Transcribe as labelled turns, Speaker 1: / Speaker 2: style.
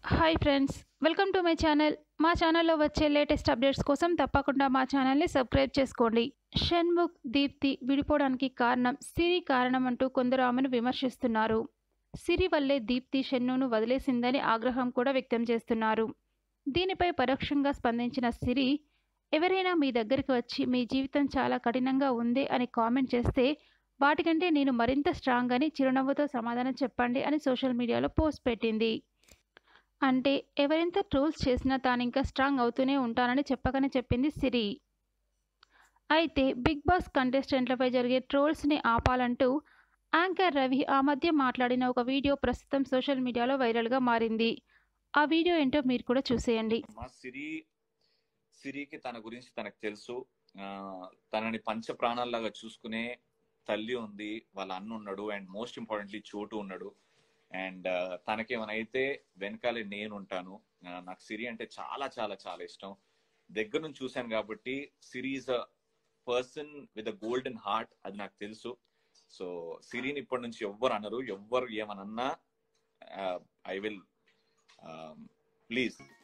Speaker 1: hi friends welcome to my channel మా ఛానల్లో వచ్చే లేటెస్ట్ అప్డేట్స్ కోసం తప్పకుండా మా ఛానల్ని సబ్స్క్రైబ్ చేసుకోండి షణ్ముఖ్ దీప్తి విడిపోవడానికి కారణం సిరి కారణం అంటూ కొందరు ఆమెను విమర్శిస్తున్నారు సిరి వల్లే దీప్తి షన్నును వదిలేసిందని ఆగ్రహం కూడా వ్యక్తం చేస్తున్నారు దీనిపై పరోక్షంగా స్పందించిన సిరి ఎవరైనా మీ దగ్గరికి వచ్చి మీ జీవితం చాలా కఠినంగా ఉంది అని కామెంట్ చేస్తే వాటికంటే నేను మరింత స్ట్రాంగ్ అని చిరునవ్వుతో సమాధానం చెప్పండి అని సోషల్ మీడియాలో పోస్ట్ పెట్టింది అంటే ఎవరెంత ట్రోల్స్ చేసినా తాను ఇంకా స్ట్రాంగ్ అవుతూనే ఉంటానని చెప్పకనే చెప్పింది సిరి అయితే బిగ్ బాస్ కంటెస్టెంట్లపై జరిగే ట్రోల్స్ని ఆపాలంటూ యాంకర్ రవి ఆ మధ్య మాట్లాడిన ఒక వీడియో ప్రస్తుతం సోషల్ మీడియాలో వైరల్గా మారింది ఆ వీడియో ఏంటో మీరు కూడా చూసేయండి
Speaker 2: మా సిరి సిరికి తన గురించి తనకు తెలుసు ఆ, తనని పంచ ప్రాణాల్లాగా చూసుకునే తల్లి ఉంది వాళ్ళ అన్న ఉన్నాడు అండ్ మోస్ట్ ఇంపార్టెంట్లీ చోటు ఉన్నాడు అండ్ తనకేమైనా అయితే వెనకాలే నేను ఉంటాను ఆ, నాకు సిరి అంటే చాలా చాలా చాలా ఇష్టం దగ్గర నుంచి చూశాను కాబట్టి Siri is a person with a golden heart అది నాకు తెలుసు సో సిరిని ఇప్పటి నుంచి ఎవ్వరు అనరు ఎవ్వరు ఏమనన్నా ఐ విల్ ప్లీజ్